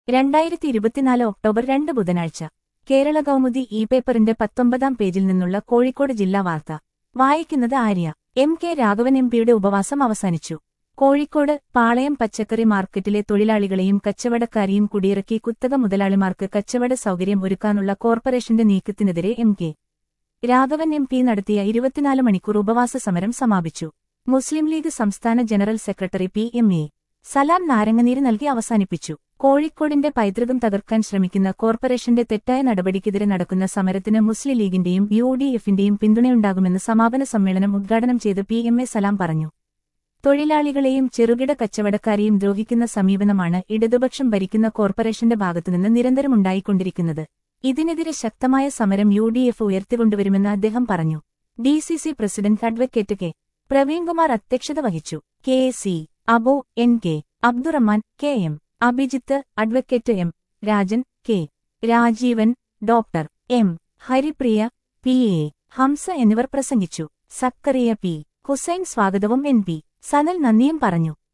രണ്ടായിരത്തി ഇരുപത്തിനാല് ഒക്ടോബർ രണ്ട് ബുധനാഴ്ച കേരള കൗമുദി ഇ പേപ്പറിന്റെ പത്തൊമ്പതാം പേജിൽ നിന്നുള്ള കോഴിക്കോട് ജില്ലാ വാർത്ത വായിക്കുന്നത് Arya M K Raghavan M പിയുടെ ഉപവാസം അവസാനിച്ചു കോഴിക്കോട് പാളയം പച്ചക്കറി മാർക്കറ്റിലെ തൊഴിലാളികളെയും കച്ചവടക്കാരെയും കുടിയിറക്കി കുത്തക മുതലാളിമാർക്ക് കച്ചവട സൗകര്യം ഒരുക്കാനുള്ള കോർപ്പറേഷന്റെ നീക്കത്തിനെതിരെ M K Raghavan M P നടത്തിയ ഇരുപത്തിനാല് മണിക്കൂർ ഉപവാസ സമരം സമാപിച്ചു മുസ്ലിം ലീഗ് സംസ്ഥാന general secretary P M A Salam നാരങ്ങനീര് നൽകി അവസാനിപ്പിച്ചു കോഴിക്കോടിന്റെ പൈതൃകം തകർക്കാൻ ശ്രമിക്കുന്ന കോർപ്പറേഷന്റെ തെറ്റായ നടപടിക്കെതിരെ നടക്കുന്ന സമരത്തിന് മുസ്ലിം ലീഗിന്റെയും യു ഡി എഫിന്റെയും പിന്തുണയുണ്ടാകുമെന്ന് സമാപന സമ്മേളനം ഉദ്ഘാടനം ചെയ്ത് പി എം എ സലാം പറഞ്ഞു തൊഴിലാളികളെയും ചെറുകിട കച്ചവടക്കാരെയും ദ്രോഹിക്കുന്ന സമീപനമാണ് ഇടതുപക്ഷം ഭരിക്കുന്ന കോർപ്പറേഷന്റെ ഭാഗത്തുനിന്ന് നിരന്തരമുണ്ടായിക്കൊണ്ടിരിക്കുന്നത് ഇതിനെതിരെ ശക്തമായ സമരം യു ഡി എഫ് ഉയർത്തിക്കൊണ്ടുവരുമെന്ന് അദ്ദേഹം പറഞ്ഞു D C C president advocate K Praveenkumar അധ്യക്ഷത വഹിച്ചു കെ സി അബോ N K Abdurahman K M Abhijith advocate M Rajan K Rajeevan doctor M Haripriya P A Hamsa എന്നിവർ പ്രസംഗിച്ചു സക്കറിയ പി ഹുസൈൻ സ്വാഗതവും എൻ പി സനൽ നന്ദിയും പറഞ്ഞു